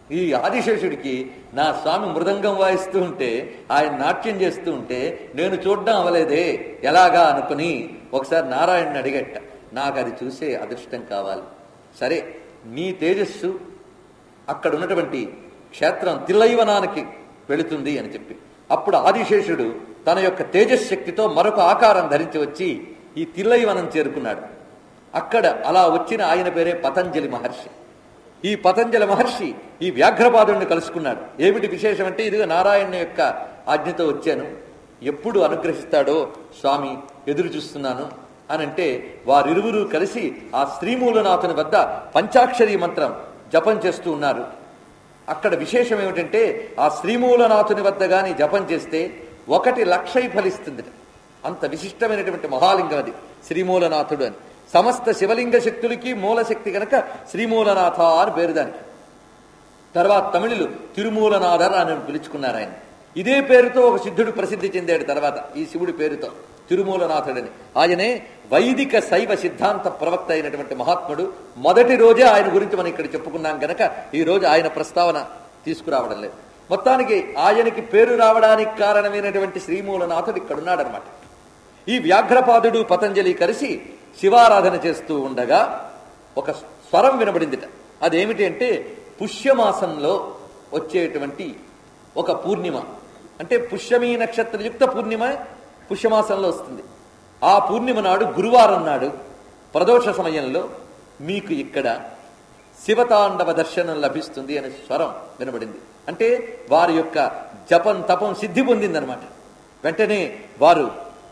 ఈ ఆదిశేషుడికి నా స్వామి మృదంగం వాయిస్తూ ఉంటే ఆయన నాట్యం చేస్తూ ఉంటే నేను చూడడం అవలేదే ఎలాగా అనుకుని ఒకసారి నారాయణని అడిగట్ట నాకు అది చూసే అదృష్టం కావాలి సరే నీ తేజస్సు అక్కడ ఉన్నటువంటి క్షేత్రం తిల్లైవనానికి వెళుతుంది అని చెప్పి అప్పుడు ఆదిశేషుడు తన యొక్క తేజశక్తితో మరొక ఆకారం ధరించి వచ్చి ఈ తిల్లైవనం చేరుకున్నాడు అక్కడ అలా వచ్చిన ఆయన పేరే పతంజలి మహర్షి ఈ పతంజలి మహర్షి ఈ వ్యాఘ్రపాదుడిని కలుసుకున్నాడు ఏమిటి విశేషం అంటే ఇదిగో నారాయణ యొక్క ఆజ్ఞతో వచ్చాను ఎప్పుడు అనుగ్రహిస్తాడో స్వామి ఎదురు చూస్తున్నాను అని అంటే వారిరువురు కలిసి ఆ శ్రీమూలనాథుని వద్ద పంచాక్షరి మంత్రం జపం చేస్తూ ఉన్నారు అక్కడ విశేషం ఏమిటంటే ఆ శ్రీమూలనాథుని వద్ద గాని జపం చేస్తే ఒకటి లక్షై ఫలిస్తుంది అంత విశిష్టమైనటువంటి మహాలింగం అది శ్రీమూలనాథుడు అని సమస్త శివలింగ శక్తులకి మూలశక్తి గనక శ్రీమూలనాథ అని పేరు దానికి తర్వాత తమిళులు తిరుమూలనాథర్ అని పిలుచుకున్నారు ఆయన ఇదే పేరుతో ఒక సిద్ధుడు ప్రసిద్ధి చెందాడు తర్వాత ఈ శివుడి పేరుతో తిరుమూలనాథుడని ఆయనే వైదిక శైవ సిద్ధాంత ప్రవక్త అయినటువంటి మహాత్ముడు మొదటి రోజే ఆయన గురించి మనం ఇక్కడ చెప్పుకున్నాం గనక ఈ రోజు ఆయన ప్రస్తావన తీసుకురావడం లేదు మొత్తానికి ఆయనకి పేరు రావడానికి కారణమైనటువంటి శ్రీమూలనాథుడు ఇక్కడ ఉన్నాడనమాట ఈ వ్యాఘ్రపాదుడు పతంజలి కలిసి శివారాధన చేస్తూ ఉండగా ఒక స్వరం వినబడిందిట అదేమిటి అంటే పుష్యమాసంలో వచ్చేటువంటి ఒక పూర్ణిమ అంటే పుష్యమీ నక్షత్రయుక్త పూర్ణిమ పుష్యమాసంలో వస్తుంది ఆ పూర్ణిమ నాడు గురువారం నాడు ప్రదోష సమయంలో మీకు ఇక్కడ శివతాండవ దర్శనం లభిస్తుంది అనే స్వరం వినబడింది అంటే వారి యొక్క జపం తపం సిద్ధి పొందిందనమాట వెంటనే వారు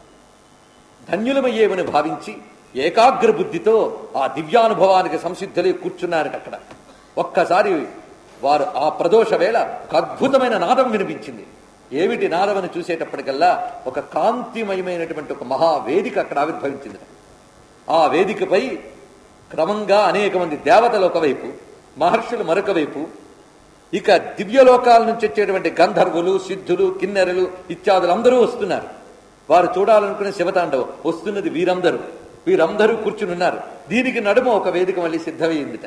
ధన్యులమయ్యేమని భావించి ఏకాగ్ర బుద్ధితో ఆ దివ్యానుభవానికి సంసిద్ధులై కూర్చున్నారట అక్కడ ఒక్కసారి వారు ఆ ప్రదోష వేళ ఒక అద్భుతమైన నాదం వినిపించింది ఏమిటి నాదం అని చూసేటప్పటికల్లా ఒక కాంతిమయమైనటువంటి ఒక మహావేదిక అక్కడ ఆవిర్భవించింది ఆ వేదికపై క్రమంగా అనేక మంది దేవతలు ఒకవైపు మహర్షులు మరొక వైపు ఇక దివ్యలోకాల నుంచి వచ్చేటువంటి గంధర్వులు సిద్ధులు కిన్నెరలు ఇత్యాదులు అందరూ వస్తున్నారు వారు చూడాలనుకునే శివతాండవం వస్తున్నది వీరందరూ వీరందరూ కూర్చుని ఉన్నారు దీనికి నడుమ ఒక వేదిక మళ్ళీ సిద్ధమైందిట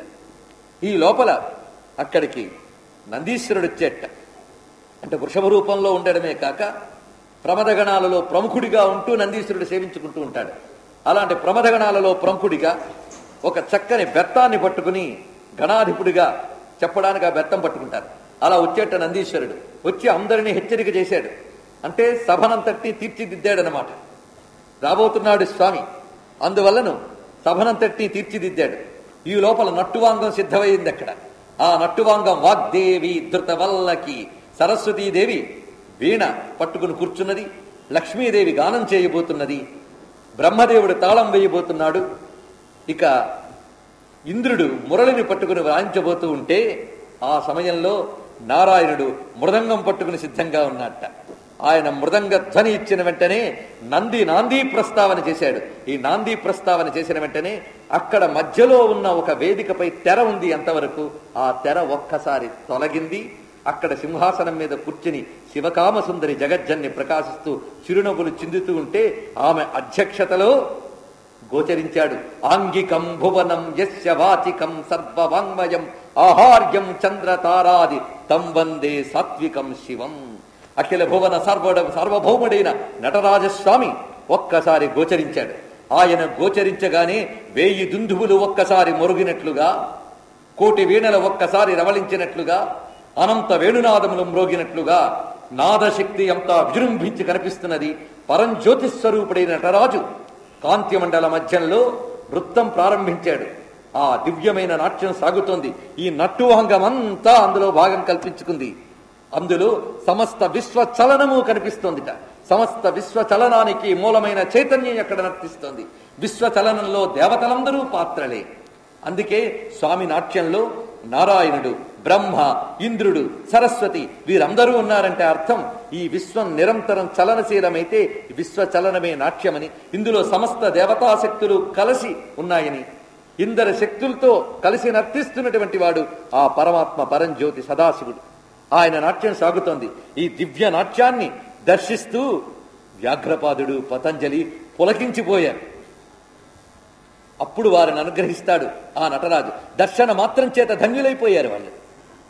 ఈ లోపల అక్కడికి నందీశ్వరుడు వచ్చేట అంటే వృషభ రూపంలో ఉండడమే కాక ప్రమదగణాలలో ప్రముఖుడిగా ఉంటూ నందీశ్వరుడు సేవించుకుంటూ ఉంటాడు అలాంటి ప్రమదగణాలలో ప్రముఖుడిగా ఒక చక్కని బెత్తాన్ని పట్టుకుని గణాధిపుడిగా చెప్పడానికి ఆ బెత్తం పట్టుకుంటారు అలా వచ్చేట నందీశ్వరుడు వచ్చి అందరినీ హెచ్చరిక చేశాడు అంటే సభనంతటిని తీర్చిదిద్దాడనమాట రాబోతున్నాడు స్వామి అందువల్లను సభనంతటిని తీర్చిదిద్దాడు ఈ లోపల నట్టువాంగం సిద్ధమైంది అక్కడ ఆ నట్టువాంగం వాగ్దేవి ధృతవల్లకి సరస్వతీదేవి వీణ పట్టుకుని కూర్చున్నది లక్ష్మీదేవి గానం చేయబోతున్నది బ్రహ్మదేవుడు తాళం వేయబోతున్నాడు ఇక ఇంద్రుడు మురళిని పట్టుకుని వాయించబోతూ ఉంటే ఆ సమయంలో నారాయణుడు మృదంగం పట్టుకుని సిద్ధంగా ఉన్నట్ట ఆయన మృదంగ ధ్వని ఇచ్చిన వెంటనే నంది నాంది ప్రస్తావన చేశాడు ఈ నాంది ప్రస్తావన చేసిన వెంటనే అక్కడ మధ్యలో ఉన్న ఒక వేదికపై తెర ఉంది అంతవరకు ఆ తెర ఒక్కసారి తొలగింది అక్కడ సింహాసనం మీద కూర్చుని శివకామ సుందరి జగజ్జన్ని ప్రకాశిస్తూ చిరునవ్వులు చిందుతూ ఉంటే ఆమె అధ్యక్షతలో గోచరించాడు ఆంగికం భువనం యస్య వాచికం సర్వవాంగ్మయం ఆహార్యం చంద్ర తారాది తం వందే సాత్వికం శివం అఖిల భువన సర్వడ సార్వభౌముడైన నటరాజస్వామి ఒక్కసారి గోచరించాడు ఆయన గోచరించగానే వేయి దుందువులు ఒక్కసారి మొరుగినట్లుగా కోటి వీణల ఒక్కసారి రవళించినట్లుగా అనంత వేణునాదములు మ్రోగినట్లుగా నాదశక్తి అంతా విజృంభించి కనిపిస్తున్నది పరంజ్యోతి స్వరూపుడైన నటరాజు కాంతిమండల మధ్యంలో నృత్యం ప్రారంభించాడు ఆ దివ్యమైన నాట్యం సాగుతోంది ఈ నట్టువంగమంతా అందులో భాగం కల్పించుకుంది అందులో సమస్త విశ్వ చలనము కనిపిస్తోందిట సమస్త విశ్వ చలనానికి మూలమైన చైతన్యం అక్కడ నర్తిస్తోంది విశ్వ చలనంలో దేవతలందరూ పాత్రలే అందుకే స్వామి నాట్యంలో నారాయణుడు బ్రహ్మ ఇంద్రుడు సరస్వతి వీరందరూ ఉన్నారంటే అర్థం ఈ విశ్వం నిరంతరం చలనశీలమైతే విశ్వ చలనమే నాట్యమని ఇందులో సమస్త దేవతాశక్తులు కలిసి ఉన్నాయని ఇందర శక్తులతో కలిసి నర్తిస్తున్నటువంటి వాడు ఆ పరమాత్మ పరంజ్యోతి సదాశివుడు ఆయన నాట్యం సాగుతోంది ఈ దివ్య నాట్యాన్ని దర్శిస్తూ వ్యాఘ్రపాదుడు పతంజలి పులకించిపోయారు అప్పుడు వారిని అనుగ్రహిస్తాడు ఆ నటరాజు దర్శన మాత్రం చేత ధన్యులైపోయారు వాళ్ళు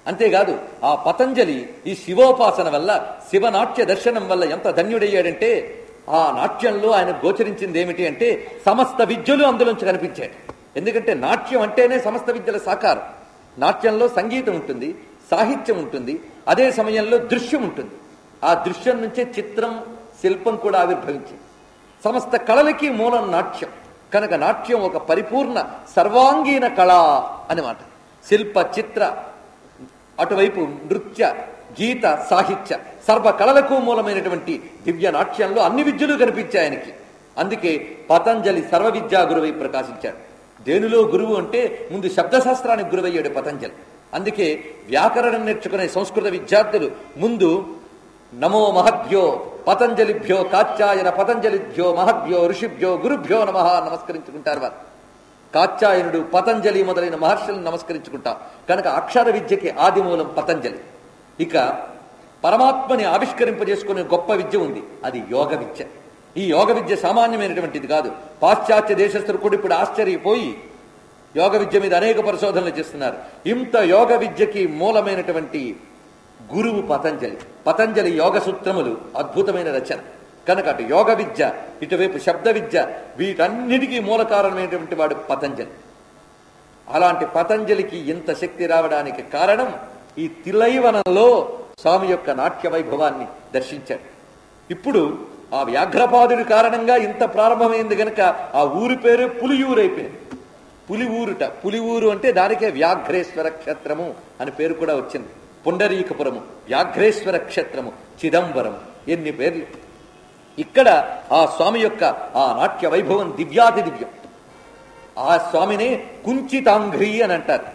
అంతేకాదు ఆ పతంజలి ఈ శివోపాసన వల్ల శివనాట్య దర్శనం వల్ల ఎంత ధన్యుడయ్యాడంటే ఆ నాట్యంలో ఆయన గోచరించింది ఏమిటి అంటే సమస్త విద్యలు అందులోంచి కనిపించాయి ఎందుకంటే నాట్యం అంటేనే సమస్త విద్యల సాకారం నాట్యంలో సంగీతం ఉంటుంది సాహిత్యం ఉంటుంది అదే సమయంలో దృశ్యం ఉంటుంది ఆ దృశ్యం నుంచే చిత్రం శిల్పం కూడా ఆవిర్భవించింది సమస్త కళలకి మూలం నాట్యం కనుక నాట్యం ఒక పరిపూర్ణ సర్వాంగీణ కళ అనమాట శిల్ప చిత్ర అటువైపు నృత్య గీత సాహిత్య సర్వ కళలకు మూలమైనటువంటి దివ్య నాట్యంలో అన్ని విద్యలు కనిపించాయి ఆయనకి అందుకే పతంజలి సర్వ విద్యా గురువై ప్రకాశించాడు దేనిలో గురువు అంటే ముందు శబ్దశాస్త్రానికి గురువయ్యాడు పతంజలి అందుకే వ్యాకరణం నేర్చుకునే సంస్కృత విద్యార్థులు ముందు నమో మహద్భ్యో పతంజలిభ్యో కాత్యాయన పతంజలిభ్యో మహద్భ్యో ఋషిభ్యో గురుభ్యో నమ నమస్కరించుకుంటారు వారు కాత్యాయనుడు పతంజలి మొదలైన మహర్షులను నమస్కరించుకుంటాం కనుక అక్షర విద్యకి ఆది మూలం పతంజలి ఇక పరమాత్మని ఆవిష్కరింపజేసుకునే గొప్ప విద్య ఉంది అది యోగ విద్య ఈ యోగ విద్య సామాన్యమైనటువంటిది కాదు పాశ్చాత్య దేశస్థులు కూడా ఇప్పుడు ఆశ్చర్యపోయి యోగ విద్య మీద అనేక పరిశోధనలు చేస్తున్నారు ఇంత యోగ విద్యకి మూలమైనటువంటి గురువు పతంజలి పతంజలి యోగ సూత్రములు అద్భుతమైన రచన కనుక అటు యోగ విద్య ఇటువైపు శబ్ద విద్య వీటన్నిటికీ మూల కారణమైనటువంటి వాడు పతంజలి అలాంటి పతంజలికి ఇంత శక్తి రావడానికి కారణం ఈ తిలైవనంలో స్వామి యొక్క నాట్య వైభవాన్ని దర్శించాడు ఇప్పుడు ఆ వ్యాఘ్రపాదుడి కారణంగా ఇంత ప్రారంభమైంది గనక ఆ ఊరి పేరు పులియూరు అయిపోయింది పులి ఊరుట పులి ఊరు అంటే దానికే వ్యాఘ్రేశ్వర క్షేత్రము అని పేరు కూడా వచ్చింది పుండరీకపురము వ్యాఘ్రేశ్వర క్షేత్రము చిదంబరము ఎన్ని పేర్లు ఇక్కడ ఆ స్వామి యొక్క ఆ నాట్య వైభవం దివ్యాతి దివ్యం ఆ స్వామినే కుంచితాంఘ్రి అని అంటారు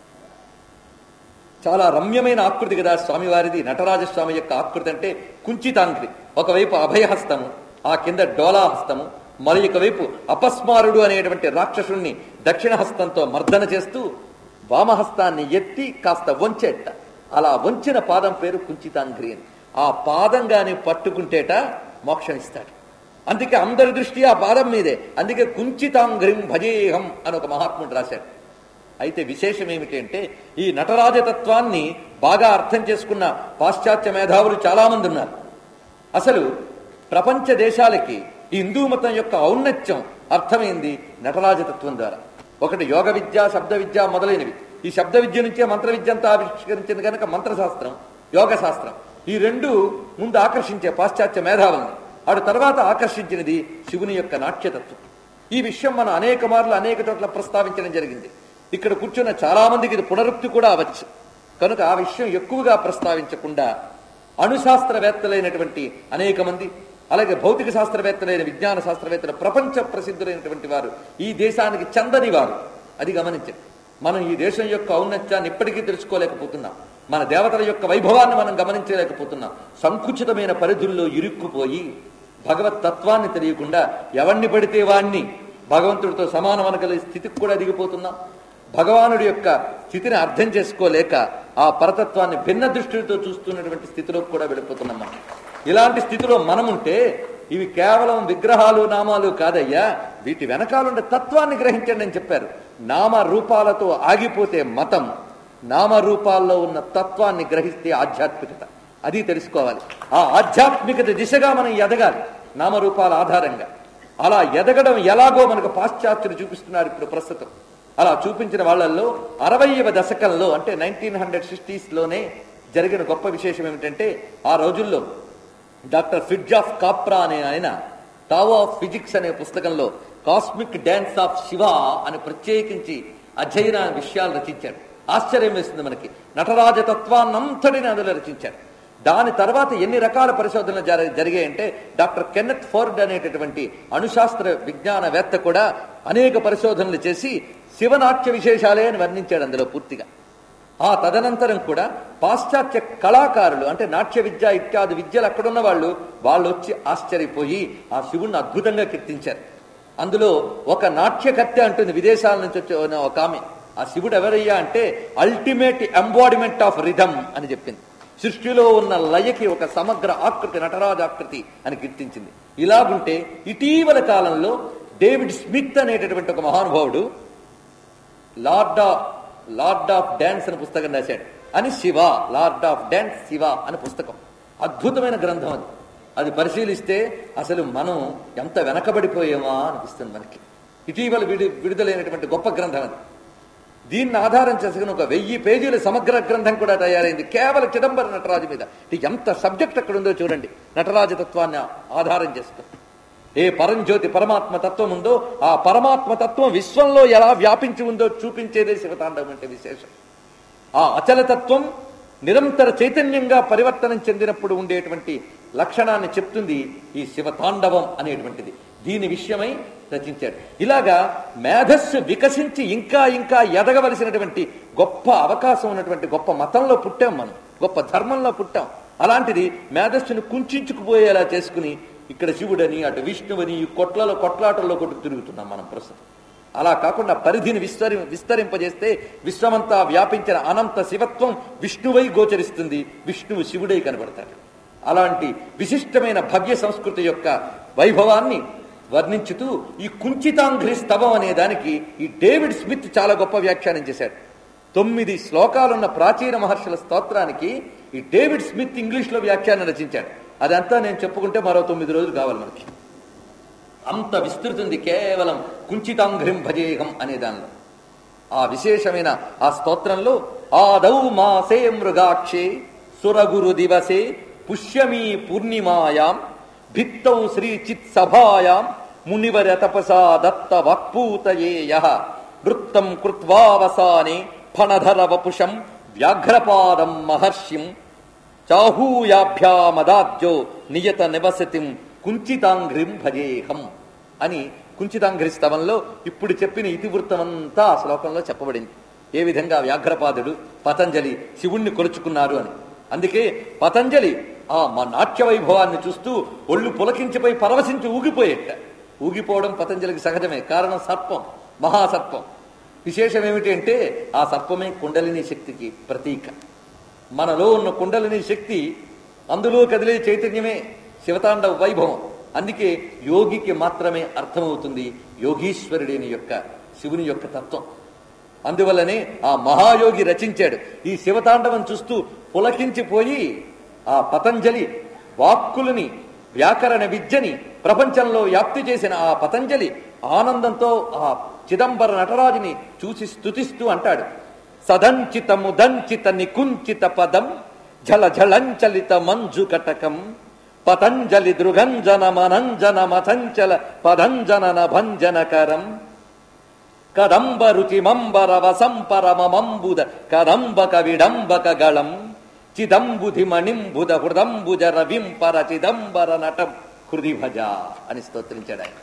చాలా రమ్యమైన ఆకృతి కదా స్వామివారిది నటరాజస్వామి యొక్క ఆకృతి అంటే కుంచితాంఘ్రి ఒకవైపు అభయహస్తము ఆ కింద డోలాహస్తము మరి వైపు అపస్మారుడు అనేటువంటి రాక్షసుణ్ణి దక్షిణ హస్తంతో మర్దన చేస్తూ వామహస్తాన్ని ఎత్తి కాస్త వంచేట అలా వంచిన పాదం పేరు కుంచితాంఘ్రి అని ఆ పాదం గాని పట్టుకుంటేట మోక్షం ఇస్తాడు అందుకే అందరి దృష్టి ఆ పాదం మీదే అందుకే కుంచితాంఘ్రిం భజేహం అని ఒక మహాత్ముడు రాశాడు అయితే విశేషం ఏమిటి అంటే ఈ నటరాజతత్వాన్ని బాగా అర్థం చేసుకున్న పాశ్చాత్య మేధావులు చాలా మంది ఉన్నారు అసలు ప్రపంచ దేశాలకి ఈ హిందూ మతం యొక్క ఔన్నత్యం అర్థమైంది నటరాజతత్వం ద్వారా ఒకటి యోగ విద్య శబ్ద విద్య మొదలైనవి ఈ శబ్ద విద్య నుంచే మంత్ర విద్య అంతా ఆవిష్కరించింది కనుక మంత్రశాస్త్రం యోగ శాస్త్రం ఈ రెండు ముందు ఆకర్షించే పాశ్చాత్య మేధావుల్ని ఆడు తర్వాత ఆకర్షించినది శివుని యొక్క నాట్యతత్వం ఈ విషయం మనం అనేక మార్లు అనేక చోట్ల ప్రస్తావించడం జరిగింది ఇక్కడ కూర్చున్న చాలా మందికి ఇది పునరుక్తి కూడా అవచ్చు కనుక ఆ విషయం ఎక్కువగా ప్రస్తావించకుండా అణుశాస్త్రవేత్తలైనటువంటి అనేక మంది అలాగే భౌతిక శాస్త్రవేత్తలైన విజ్ఞాన శాస్త్రవేత్తలు ప్రపంచ ప్రసిద్ధులైనటువంటి వారు ఈ దేశానికి చందని వారు అది గమనించండి మనం ఈ దేశం యొక్క ఔన్నత్యాన్ని ఇప్పటికీ తెలుసుకోలేకపోతున్నాం మన దేవతల యొక్క వైభవాన్ని మనం గమనించలేకపోతున్నాం సంకుచితమైన పరిధుల్లో ఇరుక్కుపోయి భగవత్ తత్వాన్ని తెలియకుండా ఎవరిని పడితే వాణ్ణి భగవంతుడితో సమానం అనగల స్థితికి కూడా దిగిపోతున్నాం భగవానుడి యొక్క స్థితిని అర్థం చేసుకోలేక ఆ పరతత్వాన్ని భిన్న దృష్టితో చూస్తున్నటువంటి స్థితిలోకి కూడా వెళ్ళిపోతున్నాం మనం ఇలాంటి స్థితిలో మనముంటే ఇవి కేవలం విగ్రహాలు నామాలు కాదయ్యా వీటి వెనకాలుండే తత్వాన్ని గ్రహించండి అని చెప్పారు నామ రూపాలతో ఆగిపోతే మతం నామరూపాల్లో ఉన్న తత్వాన్ని గ్రహిస్తే ఆధ్యాత్మికత అది తెలుసుకోవాలి ఆ ఆధ్యాత్మికత దిశగా మనం ఎదగాలి నామరూపాల ఆధారంగా అలా ఎదగడం ఎలాగో మనకు పాశ్చాత్యులు చూపిస్తున్నారు ఇప్పుడు ప్రస్తుతం అలా చూపించిన వాళ్ళల్లో అరవైవ దశకంలో అంటే నైన్టీన్ హండ్రెడ్ సిక్స్టీస్ లోనే జరిగిన గొప్ప విశేషం ఏమిటంటే ఆ రోజుల్లో డాక్టర్ ఫిడ్జాఫ్ కాప్రా అనే ఆయన టావో ఆఫ్ ఫిజిక్స్ అనే పుస్తకంలో కాస్మిక్ డాన్స్ ఆఫ్ శివ అని ప్రత్యేకించి అధ్యయన విషయాలు రచించాడు ఆశ్చర్యం వేస్తుంది మనకి నటరాజతత్వాన్నంతటిని అందులో రచించాడు దాని తర్వాత ఎన్ని రకాల పరిశోధనలు జరి జరిగాయంటే డాక్టర్ కెన్నెత్ ఫోర్డ్ అనేటటువంటి అణుశాస్త్ర విజ్ఞానవేత్త కూడా అనేక పరిశోధనలు చేసి శివనాట్య విశేషాలే అని వర్ణించాడు అందులో పూర్తిగా ఆ తదనంతరం కూడా పాశ్చాత్య కళాకారులు అంటే నాట్య విద్య ఇత్యాది విద్యలు అక్కడున్న వాళ్ళు వాళ్ళు వచ్చి ఆశ్చర్యపోయి ఆ శివుణ్ణి అద్భుతంగా కీర్తించారు అందులో ఒక నాట్యకర్త అంటుంది విదేశాల నుంచి వచ్చే ఒక ఆమె ఆ శివుడు ఎవరయ్యా అంటే అల్టిమేట్ ఎంబాడిమెంట్ ఆఫ్ రిథమ్ అని చెప్పింది సృష్టిలో ఉన్న లయకి ఒక సమగ్ర ఆకృతి నటరాజాకృతి అని కీర్తించింది ఇలాగుంటే ఇటీవల కాలంలో డేవిడ్ స్మిత్ అనేటటువంటి ఒక మహానుభావుడు lord of lord of dance అనే పుస్తకం రాశాడు అని Shiva lord of dance Shiva అని పుస్తకం అద్భుతమైన గ్రంథం అది అది పరిశీలిస్తే అసలు మనం ఎంత వెనకబడిపోయామా అనిపిస్తుంది మనకి ఇటీవల విడి విడుదలైనటువంటి గొప్ప గ్రంథం అది దీన్ని ఆధారం చేసుకుని ఒక వెయ్యి పేజీల సమగ్ర గ్రంథం కూడా తయారైంది కేవలం చిదంబర నటరాజు మీద ఇది ఎంత సబ్జెక్ట్ అక్కడ ఉందో చూడండి నటరాజ తత్వాన్ని ఆధారం చేసుకుని ఏ పరంజ్యోతి పరమాత్మ తత్వం ఉందో ఆ పరమాత్మ తత్వం విశ్వంలో ఎలా వ్యాపించి ఉందో చూపించేదే శివతాండవం అంటే విశేషం ఆ అచలతత్వం నిరంతర చైతన్యంగా పరివర్తనం చెందినప్పుడు ఉండేటువంటి లక్షణాన్ని చెప్తుంది ఈ శివతాండవం అనేటువంటిది దీని విషయమై రచించాడు ఇలాగా మేధస్సు వికసించి ఇంకా ఇంకా ఎదగవలసినటువంటి గొప్ప అవకాశం ఉన్నటువంటి గొప్ప మతంలో పుట్టాం మనం గొప్ప ధర్మంలో పుట్టాం అలాంటిది మేధస్సును కుంచుకుపోయేలా చేసుకుని ఇక్కడ శివుడని అటు విష్ణువని ఈ కొట్లలో కొట్లాటల్లో కొట్టు తిరుగుతున్నాం మనం ప్రస్తుతం అలా కాకుండా పరిధిని విస్తరి విస్తరింపజేస్తే విశ్వమంతా వ్యాపించిన అనంత శివత్వం విష్ణువై గోచరిస్తుంది విష్ణువు శివుడై కనబడతాడు అలాంటి విశిష్టమైన భవ్య సంస్కృతి యొక్క వైభవాన్ని వర్ణించుతూ ఈ కుంచితాంఘ్రి స్తవం అనే దానికి ఈ డేవిడ్ స్మిత్ చాలా గొప్ప వ్యాఖ్యానం చేశాడు తొమ్మిది శ్లోకాలున్న ప్రాచీన మహర్షుల స్తోత్రానికి ఈ డేవిడ్ స్మిత్ ఇంగ్లీష్లో వ్యాఖ్యానం రచించాడు అదంతా నేను చెప్పుకుంటే మరో తొమ్మిది రోజులు కావాలి మనకి అంత విస్తృతుంది కేవలం కుంచితాంఘ్రిం భజేహం అనే దానిలో ఆ విశేషమైన ఆ స్తోత్రంలో ఆదౌ మాసే మృగాక్షే సురగురు దివసే పుష్యమీ పూర్ణిమాయాం భిత్తౌ శ్రీ చిత్ సభాయాం మునివర తపసా దత్త వాక్పూతయేయ వృత్తం కృత్వావసానే ఫణధర వపుషం వ్యాఘ్రపాదం మహర్షిం చాహూయాభ్యామదాజ్యో నియత నివసతిం కుంచితాంఘ్రిం భజేహం అని కుంచితాంఘ్రి స్తవంలో ఇప్పుడు చెప్పిన ఇతివృత్తమంతా ఆ శ్లోకంలో చెప్పబడింది ఏ విధంగా వ్యాఘ్రపాదుడు పతంజలి శివుణ్ణి కొలుచుకున్నారు అని అందుకే పతంజలి ఆ మా నాట్య వైభవాన్ని చూస్తూ ఒళ్ళు పులకించిపోయి పరవశించి ఊగిపోయేట ఊగిపోవడం పతంజలికి సహజమే కారణం సర్పం మహాసర్పం విశేషం ఏమిటి అంటే ఆ సర్పమే కుండలిని శక్తికి ప్రతీక మనలో ఉన్న కుండలిని శక్తి అందులో కదిలే చైతన్యమే శివతాండవ వైభవం అందుకే యోగికి మాత్రమే అర్థమవుతుంది యోగీశ్వరుడిని యొక్క శివుని యొక్క తత్వం అందువల్లనే ఆ మహాయోగి రచించాడు ఈ శివతాండవం చూస్తూ పులకించిపోయి ఆ పతంజలి వాక్కులని వ్యాకరణ విద్యని ప్రపంచంలో వ్యాప్తి చేసిన ఆ పతంజలి ఆనందంతో ఆ చిదంబర నటరాజుని చూసి స్తుతిస్తూ అంటాడు సదంచితము దంచిత నికుంచిత పదం జల జలంచలిత మంజు కటకం పతంజలి దృగంజన మనంజన మథంచల పదంజన భంజనకరం కదంబ రుచిమంబర వసంపరమంబుద కదంబక విడంబక గళం చిదంబుధి మణింబుద హృదంబుజ రవింపర చిదంబర నటం హృది భజ అని స్తోత్రించాడు ఆయన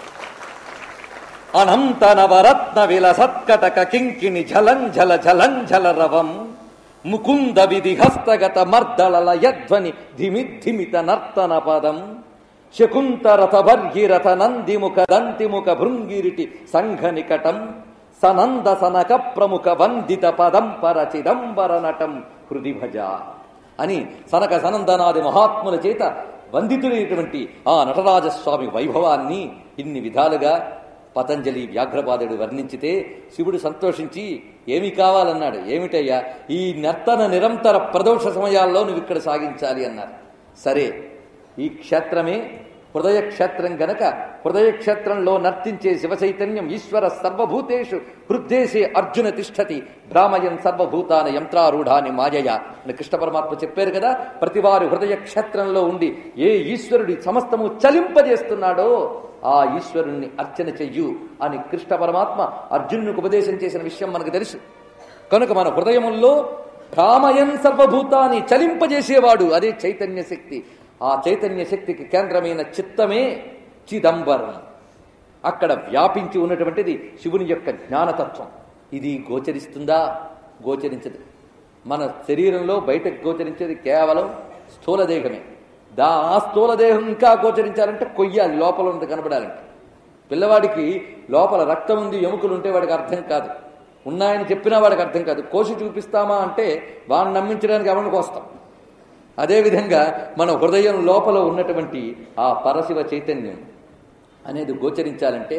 అనంత నవరత్న విలసత్కటక కింకిణి ఝలంఝల ఝలంఝల రవం ముకుంద విధి హస్తగత మర్దళల యధ్వని ధిమిద్ధిమిత నర్తన పదం శకుంతరథ భర్గిరథ నందిముఖ దంతిముఖ భృంగిరిటి సంఘ నికటం సనంద సనక ప్రముఖ వందిత పదంపర చిదంబర నటం హృది భజ అని సనక సనందనాది మహాత్ముల చేత వందితుడైనటువంటి ఆ నటరాజస్వామి వైభవాన్ని ఇన్ని విధాలుగా పతంజలి వ్యాఘ్రపాదుడు వర్ణించితే శివుడు సంతోషించి ఏమి కావాలన్నాడు ఏమిటయ్యా ఈ నర్తన నిరంతర ప్రదోష సమయాల్లో నువ్వు ఇక్కడ సాగించాలి అన్నారు సరే ఈ క్షేత్రమే హృదయ క్షేత్రం గనక హృదయ క్షేత్రంలో నర్తించే శివ చైతన్యం ఈశ్వర సర్వభూతేషు హృద్దేశే అర్జున తిష్టతి భ్రామయన్ సర్వభూతాన యంత్రారూఢాని మాయయ అని కృష్ణ పరమాత్మ చెప్పారు కదా ప్రతివారి హృదయ క్షేత్రంలో ఉండి ఏ ఈశ్వరుడి సమస్తము చలింపజేస్తున్నాడో ఆ ఈశ్వరుణ్ణి అర్చన చెయ్యు అని కృష్ణ పరమాత్మ అర్జునునికి ఉపదేశం చేసిన విషయం మనకు తెలుసు కనుక మన హృదయముల్లో భ్రామయన్ సర్వభూతాన్ని చలింపజేసేవాడు అదే చైతన్య శక్తి ఆ చైతన్య శక్తికి కేంద్రమైన చిత్తమే చిదంబరం అక్కడ వ్యాపించి ఉన్నటువంటిది శివుని యొక్క జ్ఞానతత్వం ఇది గోచరిస్తుందా గోచరించదు మన శరీరంలో బయటకు గోచరించేది కేవలం స్థూల దేహమే దా ఆ స్థూల దేహం ఇంకా గోచరించాలంటే కొయ్యాలి లోపల ఉంది కనబడాలంటే పిల్లవాడికి లోపల రక్తం ఉంది ఎముకలు ఉంటే వాడికి అర్థం కాదు ఉన్నాయని చెప్పినా వాడికి అర్థం కాదు కోసి చూపిస్తామా అంటే వాడిని నమ్మించడానికి ఎవరిని కోస్తాం అదేవిధంగా మన హృదయం లోపల ఉన్నటువంటి ఆ పరశివ చైతన్యం అనేది గోచరించాలంటే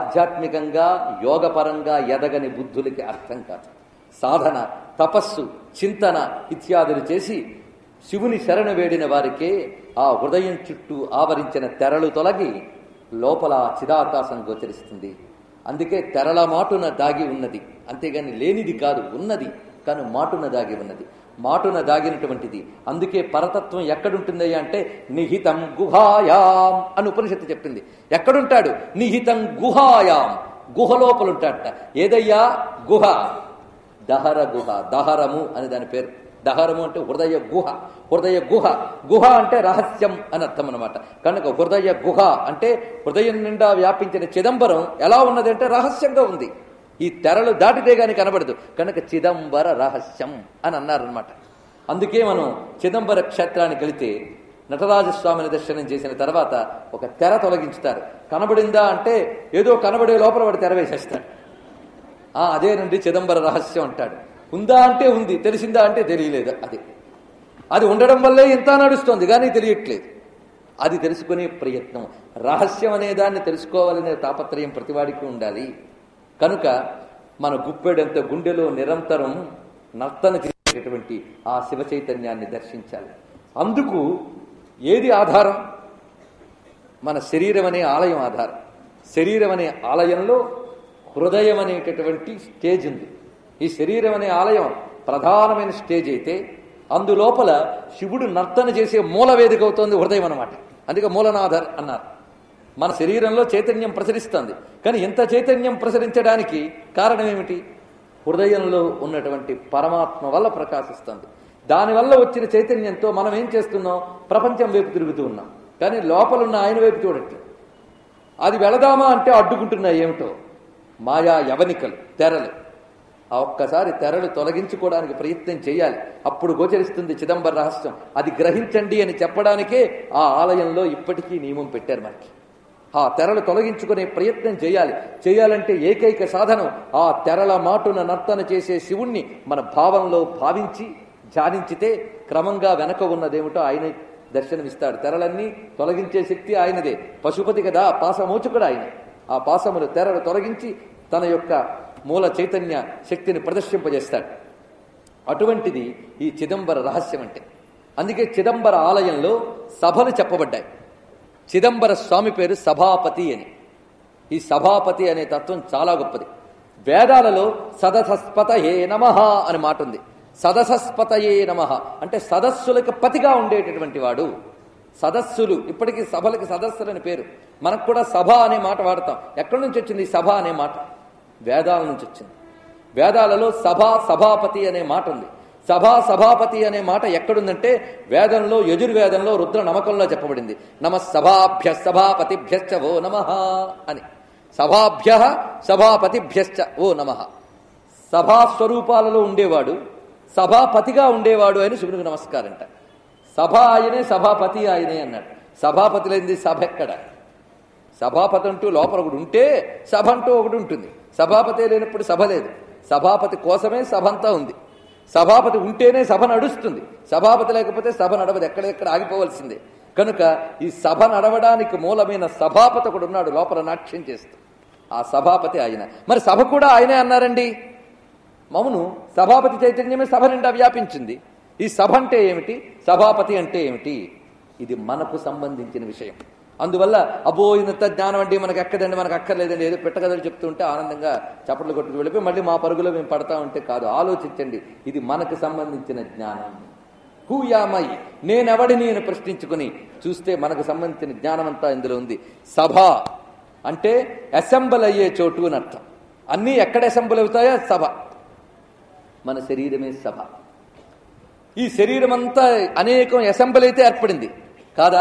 ఆధ్యాత్మికంగా యోగపరంగా ఎదగని బుద్ధులకి అర్థం కాదు సాధన తపస్సు చింతన ఇత్యాదులు చేసి శివుని శరణ వేడిన వారికే ఆ హృదయం చుట్టూ ఆవరించిన తెరలు తొలగి లోపల చిదాకాశం గోచరిస్తుంది అందుకే తెరల మాటున దాగి ఉన్నది అంతేగాని లేనిది కాదు ఉన్నది కానీ మాటున దాగి ఉన్నది మాటున దాగినటువంటిది అందుకే పరతత్వం ఎక్కడుంటుందయ్యా అంటే నిహితం గుహాయాం అని ఉపనిషత్తు చెప్పింది ఎక్కడుంటాడు నిహితం గుహాయాం గుహ లోపల ఉంటాడట ఏదయ్యా గుహ దహర గుహ దహరము అని దాని పేరు దహరము అంటే హృదయ గుహ హృదయ గుహ గుహ అంటే రహస్యం అని అర్థం అనమాట కనుక హృదయ గుహ అంటే హృదయం నిండా వ్యాపించిన చిదంబరం ఎలా ఉన్నది అంటే రహస్యంగా ఉంది ఈ తెరలు దాటితే గాని కనబడదు కనుక చిదంబర రహస్యం అని అన్నారనమాట అందుకే మనం చిదంబర క్షేత్రానికి వెళితే నటరాజస్వామిని దర్శనం చేసిన తర్వాత ఒక తెర తొలగించుతారు కనబడిందా అంటే ఏదో కనబడే లోపల వాడు తెర వేసేస్తాడు ఆ అదేనండి చిదంబర రహస్యం అంటాడు ఉందా అంటే ఉంది తెలిసిందా అంటే తెలియలేదు అది అది ఉండడం వల్లే ఇంత నడుస్తోంది కానీ తెలియట్లేదు అది తెలుసుకునే ప్రయత్నం రహస్యం అనే దాన్ని తెలుసుకోవాలనే తాపత్రయం ప్రతివాడికి ఉండాలి కనుక మన గుప్పెడంత గుండెలో నిరంతరం నర్తన చేసేటటువంటి ఆ శివ చైతన్యాన్ని దర్శించాలి అందుకు ఏది ఆధారం మన శరీరం అనే ఆలయం ఆధారం శరీరం అనే ఆలయంలో హృదయం అనేటటువంటి స్టేజ్ ఉంది ఈ శరీరం అనే ఆలయం ప్రధానమైన స్టేజ్ అయితే అందులోపల శివుడు నర్తన చేసే మూల వేదిక అవుతోంది హృదయం అనమాట అందుకే మూలనాథర్ అన్నారు మన శరీరంలో చైతన్యం ప్రసరిస్తుంది కానీ ఇంత చైతన్యం ప్రసరించడానికి కారణం ఏమిటి హృదయంలో ఉన్నటువంటి పరమాత్మ వల్ల ప్రకాశిస్తుంది దానివల్ల వచ్చిన చైతన్యంతో మనం ఏం చేస్తున్నాం ప్రపంచం వైపు తిరుగుతూ ఉన్నాం కానీ లోపల ఉన్న ఆయన వైపు చూడట్లేదు అది వెళదామా అంటే అడ్డుకుంటున్నాయి ఏమిటో మాయా యవనికలు తెరలు ఆ ఒక్కసారి తెరలు తొలగించుకోవడానికి ప్రయత్నం చేయాలి అప్పుడు గోచరిస్తుంది చిదంబర రహస్యం అది గ్రహించండి అని చెప్పడానికే ఆ ఆలయంలో ఇప్పటికీ నియమం పెట్టారు మనకి ఆ తెరలు తొలగించుకునే ప్రయత్నం చేయాలి చేయాలంటే ఏకైక సాధనం ఆ తెరల మాటున నర్తన చేసే శివుణ్ణి మన భావంలో భావించి ధ్యానించితే క్రమంగా వెనక ఉన్నదేమిటో ఆయన దర్శనమిస్తాడు తెరలన్నీ తొలగించే శక్తి ఆయనదే పశుపతి కదా పాసమోచుకుడు ఆయన ఆ పాసములు తెరలు తొలగించి తన యొక్క మూల చైతన్య శక్తిని ప్రదర్శింపజేస్తాడు అటువంటిది ఈ చిదంబర రహస్యం అంటే అందుకే చిదంబర ఆలయంలో సభలు చెప్పబడ్డాయి చిదంబర స్వామి పేరు సభాపతి అని ఈ సభాపతి అనే తత్వం చాలా గొప్పది వేదాలలో సదసస్పతయే నమ అని మాట ఉంది సదసస్పతయే నమ అంటే సదస్సులకు పతిగా ఉండేటటువంటి వాడు సదస్సులు ఇప్పటికీ సభలకి సదస్సులని పేరు మనకు కూడా సభ అనే మాట వాడతాం ఎక్కడి నుంచి వచ్చింది ఈ సభ అనే మాట వేదాల నుంచి వచ్చింది వేదాలలో సభ సభాపతి అనే మాట ఉంది సభా సభాపతి అనే మాట ఎక్కడుందంటే వేదంలో యజుర్వేదంలో రుద్ర నమకంలో చెప్పబడింది నమ సభాభ్య సభాపతిభ్యశ్చ ఓ నమ అని సభాభ్య సభాపతిభ్యశ్చ ఓ నమ సభాస్వరూపాలలో ఉండేవాడు సభాపతిగా ఉండేవాడు అని శివునికి నమస్కారంట సభ ఆయనే సభాపతి ఆయనే అన్నాడు సభాపతి లేనిది సభ ఎక్కడ సభాపతి అంటూ లోపల ఒకటి ఉంటే సభ అంటూ ఒకటి ఉంటుంది సభాపతి లేనప్పుడు సభ లేదు సభాపతి కోసమే సభ అంతా ఉంది సభాపతి ఉంటేనే సభ నడుస్తుంది సభాపతి లేకపోతే సభ నడవదు ఎక్కడెక్కడ ఆగిపోవలసిందే కనుక ఈ సభ నడవడానికి మూలమైన సభాపతి ఒకడు ఉన్నాడు లోపల నాట్యం చేస్తూ ఆ సభాపతి ఆయన మరి సభ కూడా ఆయనే అన్నారండి మౌను సభాపతి చైతన్యమే సభ నిండా వ్యాపించింది ఈ సభ అంటే ఏమిటి సభాపతి అంటే ఏమిటి ఇది మనకు సంబంధించిన విషయం అందువల్ల అబ్బో ఇంత జ్ఞానం అంటే మనకు ఎక్కదండి మనకు అక్కర్లేదండి ఏదో పెట్టగదలు చెప్తూ ఉంటే ఆనందంగా చప్పట్లు కొట్టుకు వెళ్ళిపోయి మళ్ళీ మా పరుగులో మేము పడతా ఉంటే కాదు ఆలోచించండి ఇది మనకు సంబంధించిన జ్ఞానం హూయామై నేనెవడిని అని ప్రశ్నించుకుని చూస్తే మనకు సంబంధించిన జ్ఞానం అంతా ఇందులో ఉంది సభ అంటే అసెంబల్ అయ్యే చోటు అని అర్థం అన్నీ ఎక్కడ అసెంబుల్ అవుతాయో సభ మన శరీరమే సభ ఈ శరీరం అంతా అనేకం అసెంబుల్ అయితే ఏర్పడింది కాదా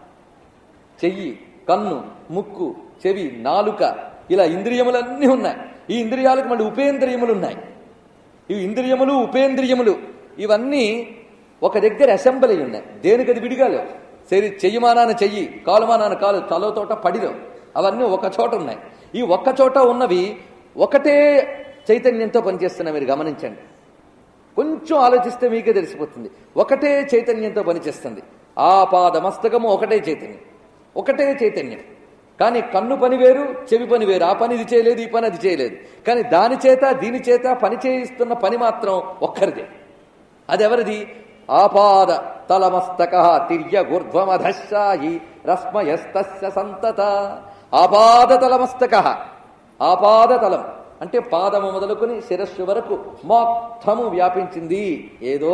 చెయ్యి కన్ను ముక్కు చెవి నాలుక ఇలా ఇంద్రియములన్నీ ఉన్నాయి ఈ ఇంద్రియాలకు మళ్ళీ ఉపేంద్రియములు ఉన్నాయి ఈ ఇంద్రియములు ఉపేంద్రియములు ఇవన్నీ ఒక దగ్గర అసెంబ్లీ అయి ఉన్నాయి దేనికది విడిగా లేవు శరీ చెయ్యమానాన చెయ్యి కాలుమానాన కాలు తలతోట పడిలో అవన్నీ ఒక చోట ఉన్నాయి ఈ ఒక్క చోట ఉన్నవి ఒకటే చైతన్యంతో పనిచేస్తున్నా మీరు గమనించండి కొంచెం ఆలోచిస్తే మీకే తెలిసిపోతుంది ఒకటే చైతన్యంతో పనిచేస్తుంది ఆ పాదమస్తకము ఒకటే చైతన్యం ఒకటే చైతన్యం కానీ కన్ను పని వేరు చెవి పని వేరు ఆ పని ఇది చేయలేదు ఈ పని అది చేయలేదు కానీ దాని చేత దీని చేత పని చేయిస్తున్న పని మాత్రం ఒక్కరిదే అది ఎవరిది ఆపాద తలమస్తక తిర్య గుర్ధ్వమధశాయి రస్మయస్తస్య సంతత ఆపాద తలమస్తక ఆపాద తలం అంటే పాదము మొదలుకొని శిరస్సు వరకు మొత్తము వ్యాపించింది ఏదో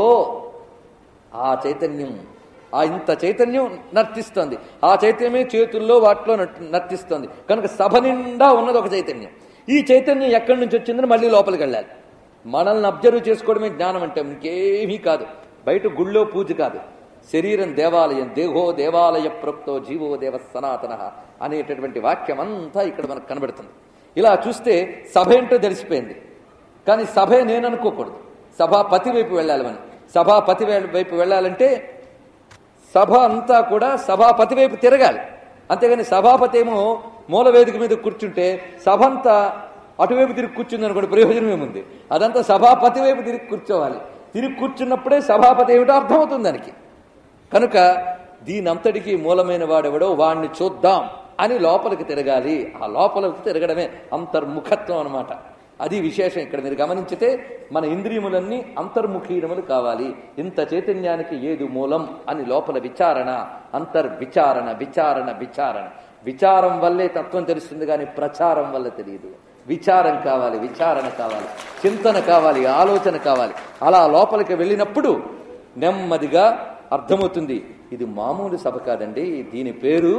ఆ చైతన్యం ఆ ఇంత చైతన్యం నర్తిస్తోంది ఆ చైతన్యమే చేతుల్లో వాటిలో నట్- నర్తిస్తోంది కనుక సభ నిండా ఉన్నది ఒక చైతన్యం ఈ చైతన్యం ఎక్కడి నుంచి వచ్చిందని మళ్ళీ లోపలికి వెళ్ళాలి మనల్ని అబ్జర్వ్ చేసుకోవడమే జ్ఞానం అంటే ఇంకేమీ కాదు బయట గుళ్ళో పూజ కాదు శరీరం దేవాలయం దేహో దేవాలయ ప్రోక్తో జీవో దేవ సనాతన అనేటటువంటి వాక్యం అంతా ఇక్కడ మనకు కనబడుతుంది ఇలా చూస్తే సభ ఏంటో తెలిసిపోయింది కానీ సభే నేను అనుకోకూడదు సభాపతి వైపు వెళ్ళాలి మనం సభాపతి వై- వైపు వెళ్ళాలంటే సభ అంతా కూడా సభాపతి వైపు తిరగాలి అంతేగాని సభాపతి ఏమో మూల వేదిక మీద కూర్చుంటే సభ అంతా అటువైపు తిరిగి కూర్చుంది అనుకోండి ప్రయోజనం ఏముంది అదంతా సభాపతి వైపు తిరిగి కూర్చోవాలి తిరిగి కూర్చున్నప్పుడే సభాపతి ఏమిటో అర్థమవుతుంది దానికి కనుక దీనంతటికి మూలమైన వాడెవడో వాణ్ణి చూద్దాం అని లోపలికి తిరగాలి ఆ లోపలికి తిరగడమే అంతర్ముఖత్వం అన్నమాట అది విశేషం ఇక్కడ మీరు గమనించితే మన ఇంద్రియములన్నీ అంతర్ముఖీనములు కావాలి ఇంత చైతన్యానికి ఏది మూలం అని లోపల విచారణ అంతర్విచారణ విచారణ విచారణ విచారం వల్లే తత్వం తెలుస్తుంది కానీ ప్రచారం వల్ల తెలియదు విచారం కావాలి విచారణ కావాలి చింతన కావాలి ఆలోచన కావాలి అలా లోపలికి వెళ్ళినప్పుడు నెమ్మదిగా అర్థమవుతుంది ఇది మామూలు సభ కాదండి దీని పేరు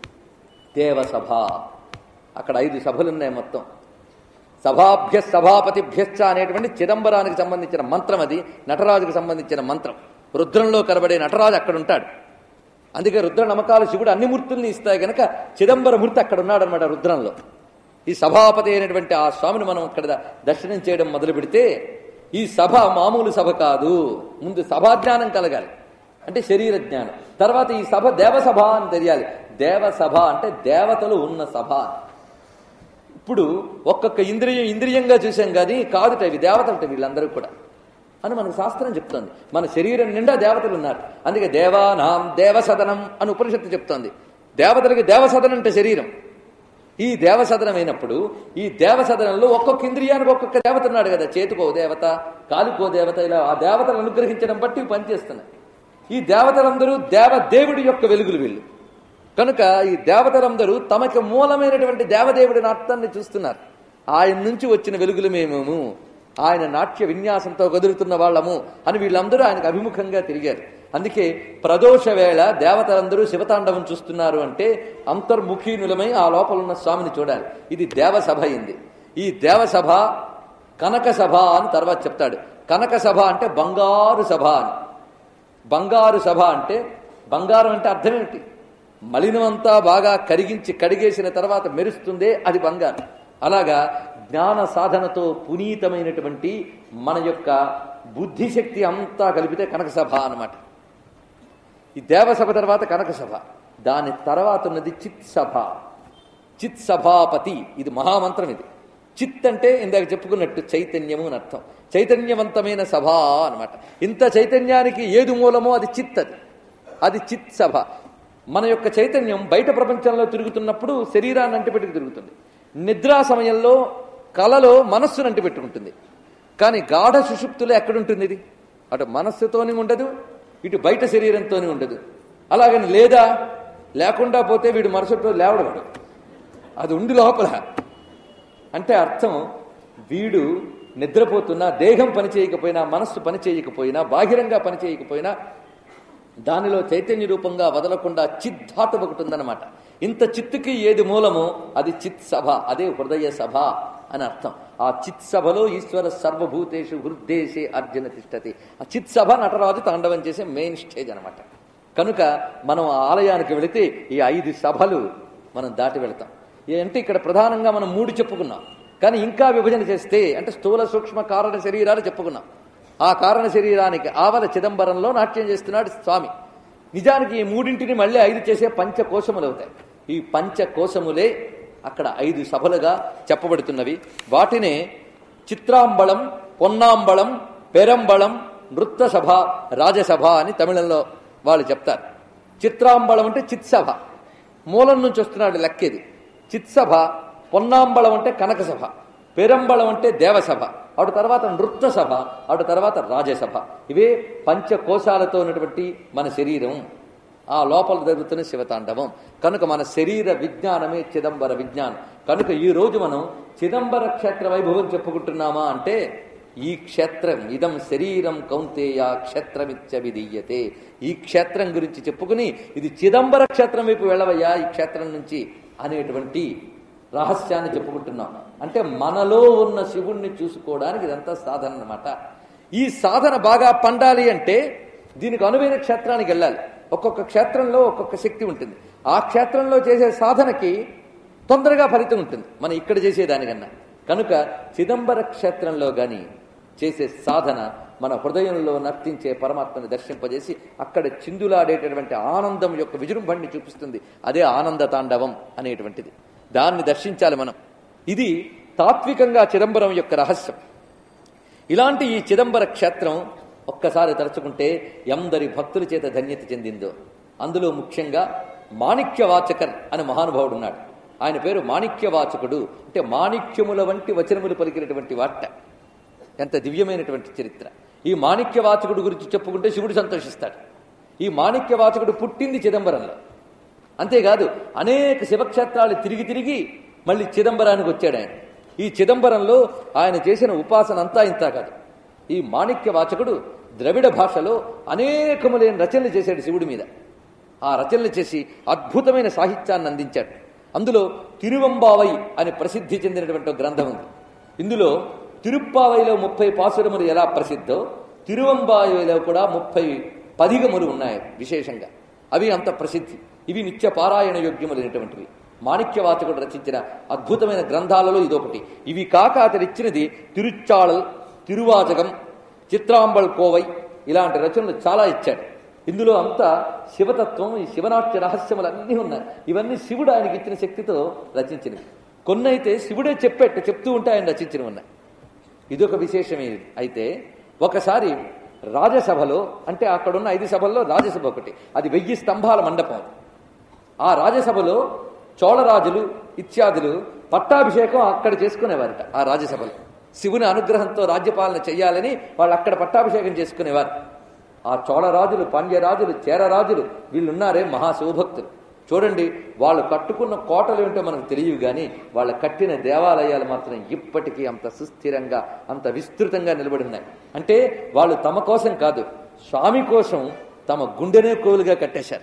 దేవసభ అక్కడ ఐదు సభలున్నాయి మొత్తం సభాభ్య సభాపతిభ్యశ్చ అనేటువంటి చిదంబరానికి సంబంధించిన మంత్రం అది నటరాజుకు సంబంధించిన మంత్రం రుద్రంలో కనబడే నటరాజు అక్కడ ఉంటాడు అందుకే రుద్ర నమ్మకాలు శివుడు అన్ని మూర్తుల్ని ఇస్తాయి గనక చిదంబర మూర్తి అక్కడ ఉన్నాడనమాట రుద్రంలో ఈ సభాపతి అయినటువంటి ఆ స్వామిని మనం ఇక్కడ దర్శనం చేయడం మొదలు పెడితే ఈ సభ మామూలు సభ కాదు ముందు సభాజ్ఞానం కలగాలి అంటే శరీర జ్ఞానం తర్వాత ఈ సభ దేవసభ అని తెలియాలి దేవసభ అంటే దేవతలు ఉన్న సభ ఇప్పుడు ఒక్కొక్క ఇంద్రియం ఇంద్రియంగా చూసాం కానీ కాదుట ఇవి దేవతలట వీళ్ళందరూ కూడా అని మనకు శాస్త్రం చెప్తోంది మన శరీరం నిండా దేవతలు ఉన్నారు అందుకే దేవానాం దేవసదనం అని ఉపనిషత్తు చెప్తోంది దేవతలకి దేవసదనం అంటే శరీరం ఈ దేవసదనం అయినప్పుడు ఈ దేవసదనంలో ఒక్కొక్క ఇంద్రియానికి ఒక్కొక్క దేవత ఉన్నాడు కదా చేతికో దేవత కాలుకో దేవత ఇలా ఆ దేవతలు అనుగ్రహించడం బట్టి ఇవి పనిచేస్తున్నాయి ఈ దేవతలందరూ దేవదేవుడి యొక్క వెలుగులు వీళ్ళు కనుక ఈ దేవతలందరూ తమకి మూలమైనటువంటి దేవదేవుడి నాట్యాన్ని చూస్తున్నారు ఆయన నుంచి వచ్చిన వెలుగులు మేమేము ఆయన నాట్య విన్యాసంతో కదులుతున్న వాళ్ళము అని వీళ్ళందరూ ఆయనకు అభిముఖంగా తిరిగారు అందుకే ప్రదోష వేళ దేవతలందరూ శివతాండవం చూస్తున్నారు అంటే అంతర్ముఖీనులమై ఆ లోపల ఉన్న స్వామిని చూడాలి ఇది దేవసభ అయింది ఈ దేవసభ కనక సభ అని తర్వాత చెప్తాడు కనక సభ అంటే బంగారు సభ అని బంగారు సభ అంటే బంగారం అంటే అర్థం ఏమిటి మలినమంతా బాగా కరిగించి కడిగేసిన తర్వాత మెరుస్తుందే అది బంగారం అలాగా జ్ఞాన సాధనతో పునీతమైనటువంటి మన యొక్క బుద్ధిశక్తి అంతా కలిపితే కనక సభ అన్నమాట ఈ దేవసభ తర్వాత కనక సభ దాని తర్వాత ఉన్నది చిత్ సభ చిత్ సభాపతి ఇది మహామంత్రం ఇది చిత్ అంటే ఇందాక చెప్పుకున్నట్టు చైతన్యము అని అర్థం చైతన్యవంతమైన సభ అన్నమాట ఇంత చైతన్యానికి ఏది మూలమో అది చిత్ అది అది చిత్ సభ మన యొక్క చైతన్యం బయట ప్రపంచంలో తిరుగుతున్నప్పుడు శరీరాన్ని అంటిపెట్టుకు తిరుగుతుంది నిద్రా సమయంలో కలలో మనస్సును అంటిపెట్టుకుంటుంది కానీ గాఢ సుషుప్తులు ఎక్కడుంటుంది ఇది అటు మనస్సుతోని ఉండదు ఇటు బయట శరీరంతోని ఉండదు అలాగని లేదా లేకుండా పోతే వీడు మరుసటి రోజు లేవడవాడు అది ఉండి లోపల అంటే అర్థం వీడు నిద్రపోతున్నా దేహం పని చేయకపోయినా మనస్సు పని చేయకపోయినా బాహిరంగా పని చేయకపోయినా దానిలో చైతన్య రూపంగా వదలకుండా చిద్ధాత ఒకటి ఉందన్నమాట ఇంత చిత్తుకి ఏది మూలమో అది చిత్ సభ అదే హృదయ సభ అని అర్థం ఆ చిత్ సభలో ఈశ్వర సర్వభూతేషు హృద్దేశే అర్జున తిష్టతి ఆ చిత్ సభ నటరాజు తాండవం చేసే మెయిన్ స్టేజ్ అనమాట కనుక మనం ఆ ఆలయానికి వెళితే ఈ ఐదు సభలు మనం దాటి వెళతాం ఏ అంటే ఇక్కడ ప్రధానంగా మనం మూడు చెప్పుకున్నాం కానీ ఇంకా విభజన చేస్తే అంటే స్థూల సూక్ష్మ కారణ శరీరాలు చెప్పుకున్నాం ఆ కారణ శరీరానికి ఆవల చిదంబరంలో నాట్యం చేస్తున్నాడు స్వామి నిజానికి ఈ మూడింటిని మళ్ళీ ఐదు చేసే పంచకోశములు అవుతాయి ఈ పంచకోశములే అక్కడ ఐదు సభలుగా చెప్పబడుతున్నవి వాటినే చిత్రాంబళం పొన్నాంబళం పెరంబళం నృత్య సభ రాజసభ అని తమిళంలో వాళ్ళు చెప్తారు చిత్రాంబళం అంటే చిత్సభ మూలం నుంచి వస్తున్నాడు లెక్కేది చిత్సభ పొన్నాంబళం అంటే కనక సభ పెరంబళం అంటే దేవసభ అటు తర్వాత నృత్య సభ అటు తర్వాత రాజసభ ఇవే పంచకోశాలతో ఉన్నటువంటి మన శరీరం ఆ లోపల జరుగుతున్న శివతాండవం కనుక మన శరీర విజ్ఞానమే చిదంబర విజ్ఞానం కనుక ఈ రోజు మనం చిదంబర క్షేత్ర వైభవం చెప్పుకుంటున్నామా అంటే ఈ క్షేత్రం ఇదం శరీరం కౌంతేయ క్షేత్రమిత్య విధీయతే ఈ క్షేత్రం గురించి చెప్పుకుని ఇది చిదంబర క్షేత్రం వైపు వెళ్ళవయ్యా ఈ క్షేత్రం నుంచి అనేటువంటి రహస్యాన్ని చెప్పుకుంటున్నాం అంటే మనలో ఉన్న శివుణ్ణి చూసుకోవడానికి ఇదంతా సాధన అన్నమాట ఈ సాధన బాగా పండాలి అంటే దీనికి అనువైన క్షేత్రానికి వెళ్ళాలి ఒక్కొక్క క్షేత్రంలో ఒక్కొక్క శక్తి ఉంటుంది ఆ క్షేత్రంలో చేసే సాధనకి తొందరగా ఫలితం ఉంటుంది మనం ఇక్కడ చేసేదానికన్నా కనుక చిదంబర క్షేత్రంలో గాని చేసే సాధన మన హృదయంలో నర్తించే పరమాత్మని దర్శింపజేసి అక్కడ చిందులాడేటటువంటి ఆనందం యొక్క విజృంభణ్ణి చూపిస్తుంది అదే ఆనంద తాండవం అనేటువంటిది దాన్ని దర్శించాలి మనం ఇది తాత్వికంగా చిదంబరం యొక్క రహస్యం ఇలాంటి ఈ చిదంబర క్షేత్రం ఒక్కసారి తలుచుకుంటే ఎందరి భక్తుల చేత ధన్యత చెందిందో అందులో ముఖ్యంగా మాణిక్యవాచకర్ అని మహానుభావుడు ఉన్నాడు ఆయన పేరు మాణిక్యవాచకుడు అంటే మాణిక్యముల వంటి వచనములు పలికినటువంటి వార్త ఎంత దివ్యమైనటువంటి చరిత్ర ఈ మాణిక్యవాచకుడు గురించి చెప్పుకుంటే శివుడు సంతోషిస్తాడు ఈ మాణిక్యవాచకుడు పుట్టింది చిదంబరంలో అంతేకాదు అనేక శివక్షేత్రాలు తిరిగి తిరిగి మళ్ళీ చిదంబరానికి వచ్చాడు ఆయన ఈ చిదంబరంలో ఆయన చేసిన ఉపాసన అంతా ఇంత కాదు ఈ మాణిక్య వాచకుడు ద్రవిడ భాషలో అనేకములైన రచనలు చేశాడు శివుడి మీద ఆ రచనలు చేసి అద్భుతమైన సాహిత్యాన్ని అందించాడు అందులో తిరువంబావై అని ప్రసిద్ధి చెందినటువంటి ఒక గ్రంథం ఉంది ఇందులో తిరుప్పావైలో ముప్పై పాసురములు ఎలా ప్రసిద్ధో తిరువంబావైలో కూడా ముప్పై పదిగములు ఉన్నాయి విశేషంగా అవి అంత ప్రసిద్ధి ఇవి నిత్య పారాయణ యోగ్యములైనటువంటివి మాణిక్యవాచకుడు రచించిన అద్భుతమైన గ్రంథాలలో ఇదొకటి ఇవి కాక అతడు ఇచ్చినది తిరుచాళల్ తిరువాచకం చిత్రాంబల్ కోవై ఇలాంటి రచనలు చాలా ఇచ్చాడు ఇందులో అంతా శివతత్వం ఈ శివనాట్య రహస్యములు అన్నీ ఉన్నాయి ఇవన్నీ శివుడు ఆయనకి ఇచ్చిన శక్తితో రచించినవి కొన్ని అయితే శివుడే చెప్పేట్టు చెప్తూ ఉంటే ఆయన రచించినవి ఉన్నాయి ఇదొక విశేషమే అయితే ఒకసారి రాజసభలో అంటే అక్కడున్న ఐదు సభల్లో రాజసభ ఒకటి అది వెయ్యి స్తంభాల మండపం ఆ రాజసభలో చోళరాజులు ఇత్యాదులు పట్టాభిషేకం అక్కడ చేసుకునేవారట ఆ రాజసభలో శివుని అనుగ్రహంతో రాజ్యపాలన చెయ్యాలని వాళ్ళు అక్కడ పట్టాభిషేకం చేసుకునేవారు ఆ చోళరాజులు పాండ్యరాజులు చేరరాజులు వీళ్ళున్నారే మహాశివభక్తులు చూడండి వాళ్ళు కట్టుకున్న కోటలు ఏంటో మనకు తెలియవు కానీ వాళ్ళ కట్టిన దేవాలయాలు మాత్రం ఇప్పటికీ అంత సుస్థిరంగా అంత విస్తృతంగా నిలబడి ఉన్నాయి అంటే వాళ్ళు తమ కోసం కాదు స్వామి కోసం తమ గుండెనే కోలుగా కట్టేశారు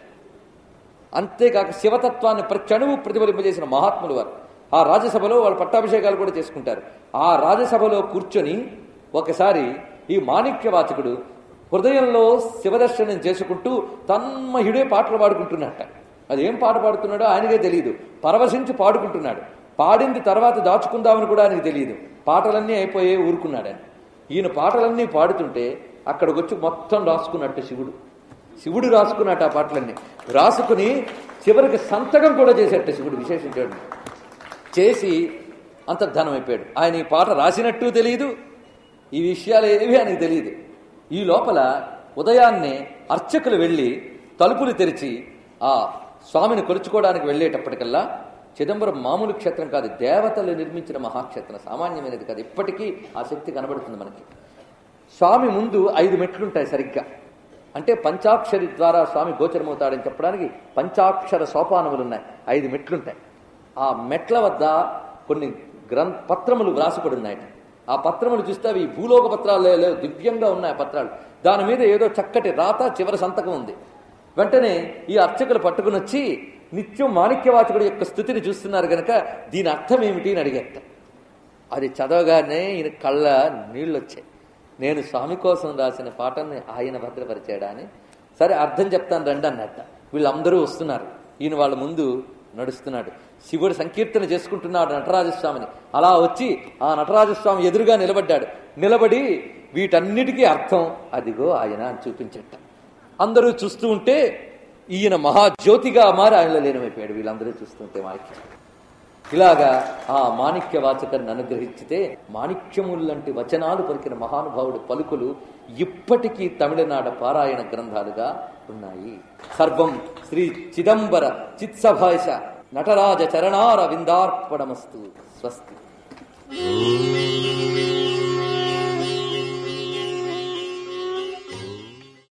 అంతేకాక శివతత్వాన్ని ప్రచణువు ప్రతిఫలింపజేసిన మహాత్ములు వారు ఆ రాజ్యసభలో వాళ్ళు పట్టాభిషేకాలు కూడా చేసుకుంటారు ఆ రాజ్యసభలో కూర్చొని ఒకసారి ఈ మాణిక్యవాచకుడు హృదయంలో శివదర్శనం చేసుకుంటూ తన్మహిడే పాటలు పాడుకుంటున్నట్ట అది ఏం పాట పాడుతున్నాడో ఆయనకే తెలియదు పరవశించి పాడుకుంటున్నాడు పాడింది తర్వాత దాచుకుందామని కూడా ఆయనకు తెలియదు పాటలన్నీ అయిపోయే ఊరుకున్నాడు ఆయన ఈయన పాటలన్నీ పాడుతుంటే అక్కడికి వచ్చి మొత్తం రాసుకున్నట్టు శివుడు శివుడు రాసుకున్నట్టు ఆ పాటలన్నీ రాసుకుని చివరికి సంతకం కూడా చేసేట శివుడు విశేషం చూడండి చేసి అంతర్ధానం అయిపోయాడు ఆయన ఈ పాట రాసినట్టు తెలియదు ఈ విషయాలు ఏవి ఆయనకు తెలియదు ఈ లోపల ఉదయాన్నే అర్చకులు వెళ్ళి తలుపులు తెరిచి ఆ స్వామిని కొలుచుకోవడానికి వెళ్ళేటప్పటికల్లా చిదంబరం మామూలు క్షేత్రం కాదు దేవతలు నిర్మించిన మహాక్షేత్రం సామాన్యమైనది కాదు ఇప్పటికీ ఆ శక్తి కనబడుతుంది మనకి స్వామి ముందు ఐదు మెట్లుంటాయి సరిగ్గా అంటే పంచాక్షరి ద్వారా స్వామి గోచరమవుతాడని చెప్పడానికి పంచాక్షర సోపానములు ఉన్నాయి ఐదు మెట్లుంటాయి ఆ మెట్ల వద్ద కొన్ని గ్రం పత్రములు వ్రాసిపడి ఉన్నాయట ఆ పత్రములు చూస్తే అవి భూలోక పత్రాలు లేవు దివ్యంగా ఉన్నాయి ఆ పత్రాలు దాని మీద ఏదో చక్కటి రాత చివరి సంతకం ఉంది వెంటనే ఈ అర్చకులు పట్టుకుని వచ్చి నిత్యం మాణిక్యవాచకుడి యొక్క స్థుతిని చూస్తున్నారు గనక దీని అర్థం ఏమిటి అని అడిగేట అది చదవగానే ఈయన కళ్ళ నీళ్ళు వచ్చాయి నేను స్వామి కోసం రాసిన పాటని ఆయన భద్రపరిచాడా అని సరే అర్థం చెప్తాను రండి అన్నట్ట వీళ్ళందరూ వస్తున్నారు ఈయన వాళ్ళ ముందు నడుస్తున్నాడు శివుడు సంకీర్తన చేసుకుంటున్నాడు నటరాజస్వామిని అలా వచ్చి ఆ నటరాజస్వామి ఎదురుగా నిలబడ్డాడు నిలబడి వీటన్నిటికీ అర్థం అదిగో ఆయన అని చూపించట అందరూ చూస్తూ ఉంటే ఈయన మహాజ్యోతిగా మారి ఆయనలో లీనమైపోయాడు వీళ్ళందరూ చూస్తుంటే మాణిక్యం ఇలాగా ఆ మాణిక్య వాచకాన్ని అనుగ్రహించితే మాణిక్యములంటి వచనాలు పలికిన మహానుభావుడు పలుకులు ఇప్పటికీ తమిళనాడు పారాయణ గ్రంథాలుగా ఉన్నాయి సర్వం శ్రీ చిదంబర చిత్సభాష నటరాజ చరణార విందార్పణమస్తు స్వస్తి